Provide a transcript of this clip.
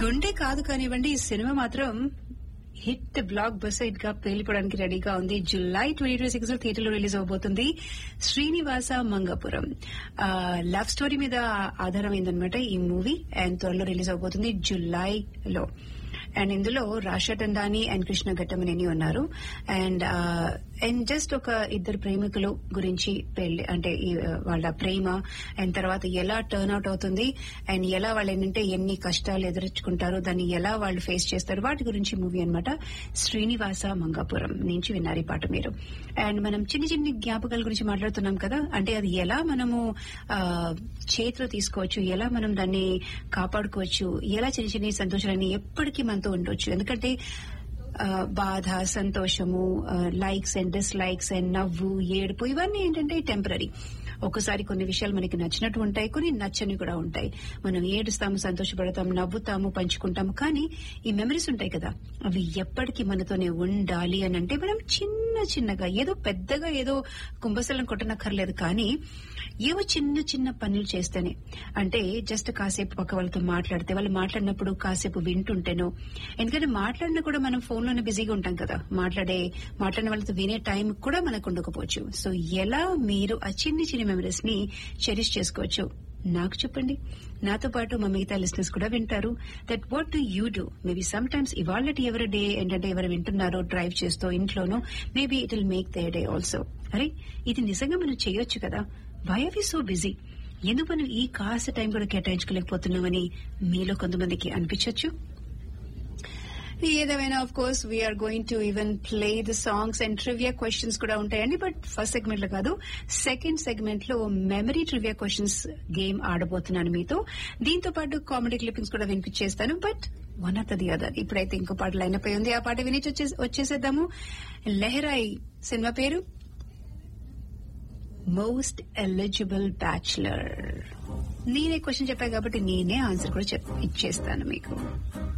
గుండె కాదు కానివ్వండి ఈ సినిమా మాత్రం హిట్ బ్లాక్ బస్టర్ గా పేలిపోవడానికి రెడీగా ఉంది జులై ట్వంటీ ట్వంటీ సిక్స్ లో థియేటర్ లో రిలీజ్ అవబోతుంది శ్రీనివాస మంగపురం లవ్ స్టోరీ మీద ఆధారమైందనమాట ఈ మూవీ అండ్ త్వరలో రిలీజ్ అవబోతుంది జులైలో అండ్ ఇందులో రాషా టందాని అండ్ కృష్ణ ఘట్టమనేని ఉన్నారు అండ్ అండ్ జస్ట్ ఒక ఇద్దరు ప్రేమికులు గురించి పెళ్లి అంటే ఈ, ఆ, వాళ్ళ ప్రేమ అండ్ తర్వాత ఎలా టర్న్ అవుట్ అవుతుంది అండ్ ఎలా వాళ్ళు ఏంటంటే ఎన్ని కష్టాలు ఎదుర్చుకుంటారు దాన్ని ఎలా వాళ్ళు ఫేస్ చేస్తారు వాటి గురించి మూవీ అన్నమాట శ్రీనివాస మంగాపురం నుంచి విన్నారు ఈ పాట మీరు అండ్ మనం చిన్ని చిన్ని జ్ఞాపకాల గురించి మాట్లాడుతున్నాం కదా అంటే అది ఎలా మనము ఆ, చేతిలో తీసుకోవచ్చు ఎలా మనం దాన్ని కాపాడుకోవచ్చు ఎలా చిన్న చిన్న సంతోషాలని ఎప్పటికీ మనతో ఉండొచ్చు ఎందుకంటే ఆ, బాధ సంతోషము లైక్స్ అండ్ డిస్లైక్స్ అండ్ నవ్వు ఏడుపు ఇవన్నీ ఏంటంటే టెంపరీ ఒకసారి కొన్ని విషయాలు మనకి నచ్చినట్టు ఉంటాయి కొన్ని నచ్చని కూడా ఉంటాయి మనం ఏడుస్తాము సంతోషపడతాము నవ్వుతాము పంచుకుంటాము కానీ ఈ మెమరీస్ ఉంటాయి కదా అవి ఎప్పటికీ మనతోనే ఉండాలి అని అంటే మనం చిన్న చిన్నగా ఏదో పెద్దగా ఏదో కుంభస్థలం కొట్టనక్కర్లేదు కానీ ఏవో చిన్న చిన్న పనులు చేస్తేనే అంటే జస్ట్ కాసేపు పక్క వాళ్ళతో మాట్లాడితే వాళ్ళు మాట్లాడినప్పుడు కాసేపు వింటుంటేనో ఎందుకంటే మాట్లాడినా కూడా మనం ఫోన్ లోనే బిజీగా ఉంటాం కదా మాట్లాడే మాట్లాడిన వాళ్ళతో వినే టైం కూడా మనకు ఉండకపోవచ్చు సో ఎలా మీరు ఆ చిన్ని చిన్ని మెమరీస్ ని చెరిష్ చేసుకోవచ్చు నాకు చెప్పండి నాతో పాటు మా మిగతా లిస్నెస్ కూడా వింటారు that what do you do maybe some times ఇవాళ ఎవరి డే ఏంటంటే ఎవరు వింటున్నారో డ్రైవ్ చేస్తూ ఇంట్లోనో maybe it will make their day also అరే ఇది నిజంగా మనం చేయొచ్చు కదా why are we so busy ఎందుకు మనం ఈ కాస్త టైం కూడా కేటాయించుకోలేకపోతున్నామని మీలో కొంతమందికి అనిపించవచ్చు ఏదేమైనా of course we're going to even play the songs and trivia questions కూడా ఉంటాయండి బట్ ఫస్ట్ సెగ్మెంట్ లో కాదు సెకండ్ సెగ్మెంట్ లో మెమరీ ట్రివియా క్వశ్చన్స్ గేమ్ ఆడబోతున్నాను మీతో దీంతో పాటు కామెడీ క్లిప్పింగ్స్ కూడా వినిపించేస్తాను but one of the other ఇప్పుడైతే ఇంకో పాట లైన్ అయి ఉంది ఆ పాట విని వచ్చే- వచ్చేసేద్దాము లెహరాయి సినిమా పేరు మోస్ట్ ఎలిజిబుల్ బ్యాచులర్ నేనే క్వశ్చన్ చెప్పా కాబట్టి నేనే ఆన్సర్ కూడా చెప్- ఇచ్చేస్తాను మీకు